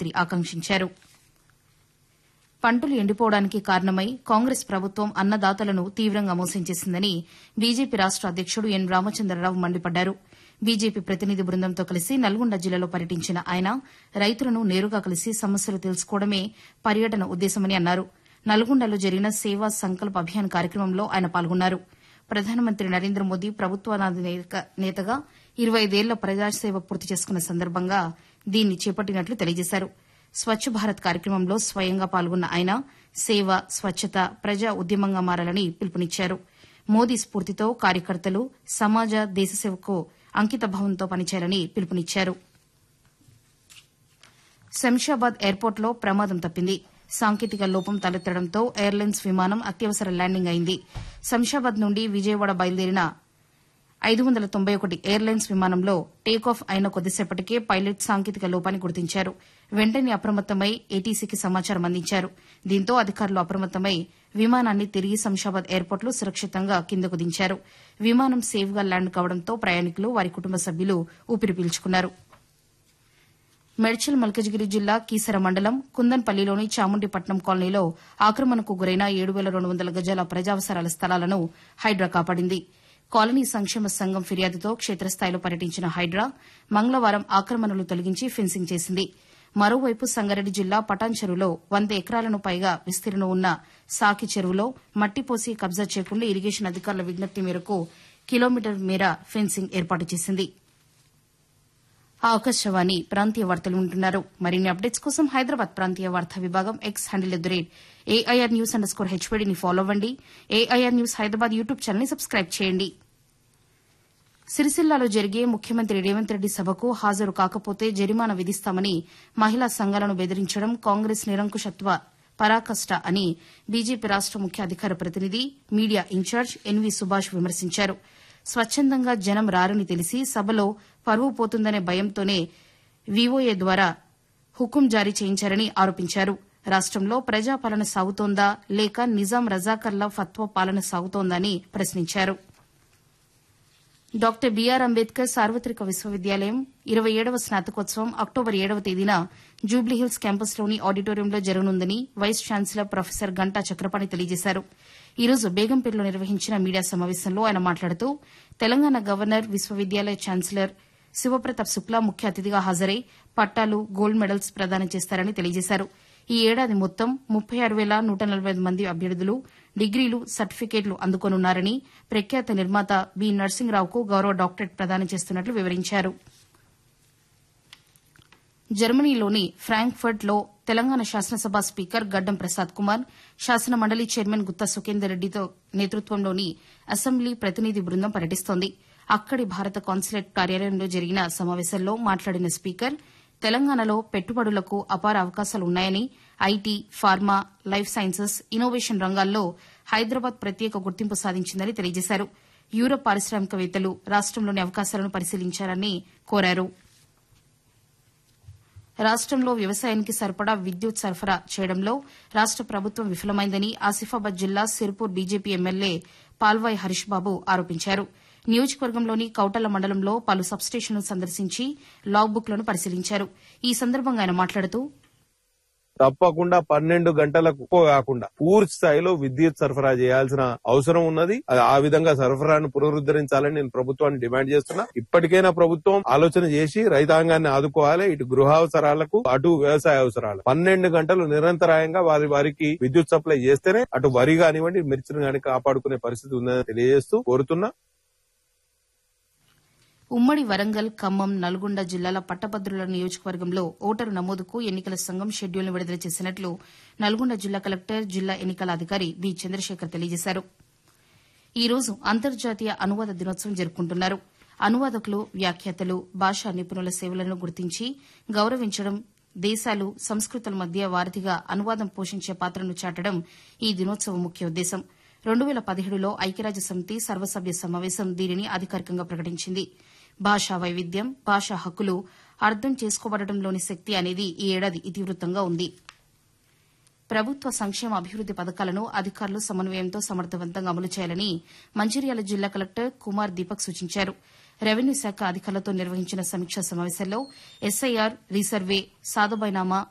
మంత్రి ఆకాంక్షించారు పంటలు ఎండిపోవడానికి కారణమై కాంగ్రెస్ ప్రభుత్వం అన్నదాతలను తీవ్రంగా మోసం చేసిందని బీజేపీ రాష్ట అధ్యకుడు ఎన్ రామచంద్రరావు మండిపడ్డారు బీజేపీ ప్రతినిధి బృందంతో కలిసి నల్గొండ జిల్లాలో పర్యటించిన ఆయన రైతులను నేరుగా కలిసి సమస్యలు తెలుసుకోవడమే పర్యటన ఉద్దేశమని అన్నారు నల్గొండలో జరిగిన సేవా సంకల్ప్ అభియాన్ కార్యక్రమంలో ఆయన పాల్గొన్నారు ప్రధానమంత్రి నరేంద్ర మోదీ ప్రభుత్వాది నేతగా ఇరవై ఐదేళ్ల ప్రజాసేవ పూర్తి చేసుకున్న సందర్భంగా దీన్ని చేపట్టినట్లు తెలియజేశారు స్వచ్ఛ భారత్ కార్యక్రమంలో స్వయంగా పాల్గొన్న ఆయన సేవ స్వచ్ఛత ప్రజా ఉద్యమంగా మారాలని పిలుపునిచ్చారు మోదీ స్ఫూర్తితో కార్యకర్తలు సమాజ దేశసేవకు అంకితభావంతో పనిచేయాలని పిలుపునిచ్చారు శంషాబాద్ ఎయిర్పోర్టులో ప్రమాదం తప్పింది సాంకేతిక లోపం తలెత్తడంతో ఎయిర్లైన్స్ విమానం అత్యవసర ల్యాండింగ్ అయింది శంషాబాద్ నుండి విజయవాడ బయలుదేరిన ఐదు వందల తొంభై ఒకటి ఎయిర్లైన్స్ విమానంలో టేకాఫ్ అయిన కొద్దిసేపటికే పైలట్ సాంకేతిక లోపాన్ని గుర్తించారు వెంటనే అప్రమత్తమై ఏటీసీకి సమాచారం అందించారు దీంతో అధికారులు అప్రమత్తమై విమానాన్ని తిరిగి శంషాబాద్ ఎయిర్పోర్టులో సురక్షితంగా కిందకు దించారు విమానం సేఫ్గా ల్యాండ్ కావడంతో ప్రయాణికులు వారి కుటుంబ సభ్యులు ఊపిరి పీల్చుకున్నారు మేడ్చల్ మల్కజ్గిరి జిల్లా కీసర మండలం కుందన్పల్లిలోని చాముండిపట్నం కాలనీలో ఆక్రమణకు గురైన ఏడు వేల రెండు వందల గజాల ప్రజావసరాల స్థలాలను హైడ్రా కాపాడింది కాలనీ సంక్షేమ సంఘం ఫిర్యాదుతో క్షేత్రస్థాయిలో పర్యటించిన హైడ్రా మంగళవారం ఆక్రమణలు తొలగించి ఫెన్సింగ్ చేసింది మరోవైపు సంగారెడ్డి జిల్లా పటాన్ చెరువులో వంద ఎకరాలను పైగా విస్తీర్ణం ఉన్న సాకి చెరువులో మట్టిపోసి కబ్జా చేయకుండా ఇరిగేషన్ అధికారుల విజ్ఞప్తి మేరకు కిలోమీటర్ మేర ఫెన్సింగ్ ఏర్పాటు చేసింది ఆకాశవాణి ప్రాంతీయ వార్తలు ఉంటున్నారు మరిన్ని అప్డేట్స్ కోసం హైదరాబాద్ ప్రాంతీయ వార్తా విభాగం X handle at the rate AIR news underscore హెచ్పీడీని ఫాలో అవ్వండి ఏఐఆర్ న్యూస్ హైదరాబాద్ యూట్యూబ్ ఛానల్ని సబ్స్క్రైబ్ చేయండి సిరిసిల్లాలో జరిగే ముఖ్యమంత్రి రేవంత్ రెడ్డి సభకు హాజరు కాకపోతే జరిమానా విధిస్తామని మహిళా సంఘాలను బెదిరించడం కాంగ్రెస్ నిరంకుశత్వ పరాకష్ట అని బీజేపీ రాష్ట ముఖ్య అధికార ప్రతినిధి మీడియా ఇన్ఛార్జ్ ఎన్వీ సుభాష్ విమర్శించారు స్వచ్చందంగా జనం రారని తెలిసి సభలో పరువు పోతుందనే భయంతోనే వీఓఏ ద్వారా హుకుం జారీ చేయించారని ఆరోపించారు రాష్టంలో ప్రజాపాలన సాగుతోందా లేక నిజాం రజాకర్ల ఫత్వా పాలన సాగుతోందని ప్రశ్నించారు డాక్టర్ బీఆర్ అంబేద్కర్ సార్వత్రిక విశ్వవిద్యాలయం ఇరవై ఏడవ స్నాతకోత్సవం అక్టోబర్ ఏడవ తేదీన జూబ్లీహిల్స్ క్యాంపస్లోని ఆడిటోరియంలో జరగనుందని vice chancellor professor Ganta Chakrapani తెలియజేశారు ఈ రోజు బేగంపేటలో నిర్వహించిన మీడియా సమావేశంలో ఆయన మాట్లాడుతూ తెలంగాణ గవర్నర్ విశ్వవిద్యాలయ ఛాన్సలర్ శివప్రతాప్ శుక్లా ముఖ్య అతిథిగా హాజరై పట్టాలు గోల్డ్ మెడల్స్ ప్రదానం చేస్తారని తెలియజేశారు ఈ ఏడాది మొత్తం ముప్పై ఆరు వేల నూట నలభై ఐదు మంది అభ్యర్థులు డిగ్రీలు సర్టిఫికేట్లు అందుకోనున్నారని ప్రఖ్యాత నిర్మాత బి నర్సింగ్రావుకు గౌరవ డాక్టరేట్ ప్రదానం చేస్తున్నట్లు వివరించారు జర్మనీలోని ఫ్రాంక్ఫర్ట్ లో తెలంగాణ శాసనసభ స్పీకర్ గడ్డం ప్రసాద్ కుమార్ శాసన మండలి చైర్మన్ గుత్తా సుఖేందర్ రెడ్డితో నేతృత్వంలోని అసెంబ్లీ ప్రతినిధి బృందం పర్యటిస్తోంది అక్కడి భారత కాన్సులేట్ కార్యాలయంలో జరిగిన సమావేశంలో మాట్లాడిన స్పీకర్ తెలంగాణలో పెట్టుబడులకు అపార అవకాశాలు ఉన్నాయని IT pharma life sciences innovation రంగాల్లో హైదరాబాద్ ప్రత్యేక గుర్తింపు సాధించిందని తెలియజేశారు యూరప్ పారిశ్రామికవేత్తలు రాష్టంలోని అవకాశాలను పరిశీలించాలని కోరారు రాష్టంలో వ్యవసాయానికి సరిపడా విద్యుత్ సరఫరా చేయడంలో రాష్ట ప్రభుత్వం విఫలమైందని ఆసిఫాబాద్ జిల్లా సిర్పూర్ బీజేపీ ఎమ్మెల్యే పాల్వాయి హరీష్ బాబు ఆరోపించారు నియోజకవర్గంలోని కౌటల మండలంలో పలు సబ్స్టేషన్లు సందర్శించి లాగ్ బుక్లను పరిశీలించారు ఈ సందర్భంగా ఆయన మాట్లాడుతూ తప్పకుండా పన్నెండు గంటలకు ఎక్కువ కాకుండా పూర్తి స్థాయిలో విద్యుత్ సరఫరా చేయాల్సిన అవసరం ఉన్నది అది ఆ విధంగా సరఫరాను పునరుద్దరించాలని నేను ప్రభుత్వాన్ని డిమాండ్ చేస్తున్నా ఇప్పటికైనా ప్రభుత్వం ఆలోచన చేసి రైతాంగాన్ని ఆదుకోవాలి ఇటు గృహావసరాలకు అటు వ్యవసాయ అవసరాలు పన్నెండు గంటలు నిరంతరాయంగా వారి వారికి విద్యుత్ సప్లై చేస్తేనే అటు వరి కానివ్వండి మిర్చిని కానీ కాపాడుకునే పరిస్థితి ఉందని తెలియజేస్తూ కోరుతున్నా ఉమ్మడి వరంగల్ ఖమ్మం నల్గొండ జిల్లాల పట్టభద్రుల నియోజకవర్గంలో ఓటరు నమోదుకు ఎన్నికల సంఘం షెడ్యూల్ను విడుదల చేసినట్లు నల్గొండ జిల్లా కలెక్టర్ జిల్లా ఎన్నికల అధికారి బి చంద్రశేఖర్ తెలియజేశారు ఈ రోజు అంతర్జాతీయ అనువాద దినోత్సవం జరుపుకుంటున్నారు అనువాదకులు వ్యాఖ్యాతలు భాషా నిపుణుల సేవలను గుర్తించి గౌరవించడం దేశాలు సంస్కృతుల మధ్య వారధిగా అనువాదం పోషించే పాత్రను చాటడం ఈ దినోత్సవం ముఖ్య ఉద్దేశం రెండు వేల పదిహేడులో ఐక్యరాజ్య సమితి సర్వసభ్య సమావేశం దీనిని అధికారికంగా ప్రకటించింది భాషా వైవిధ్యం భాషా హక్కులు అర్థం చేసుకోబడటంలోని శక్తి అనేది ఈ ఏడాది ఇతివృత్తంగా ఉంది ప్రభుత్వ సంక్షేమ అభివృద్ది పథకాలను అధికారులు సమన్వయంతో సమర్థవంతంగా అమలు చేయాలని మంచిర్యాల జిల్లా కలెక్టర్ కుమార్ దీపక్ సూచించారు రెవెన్యూ శాఖ అధికారులతో నిర్వహించిన సమీక్షా సమావేశంలో ఎస్ఐఆర్ రీసర్వే సాధుబైనామా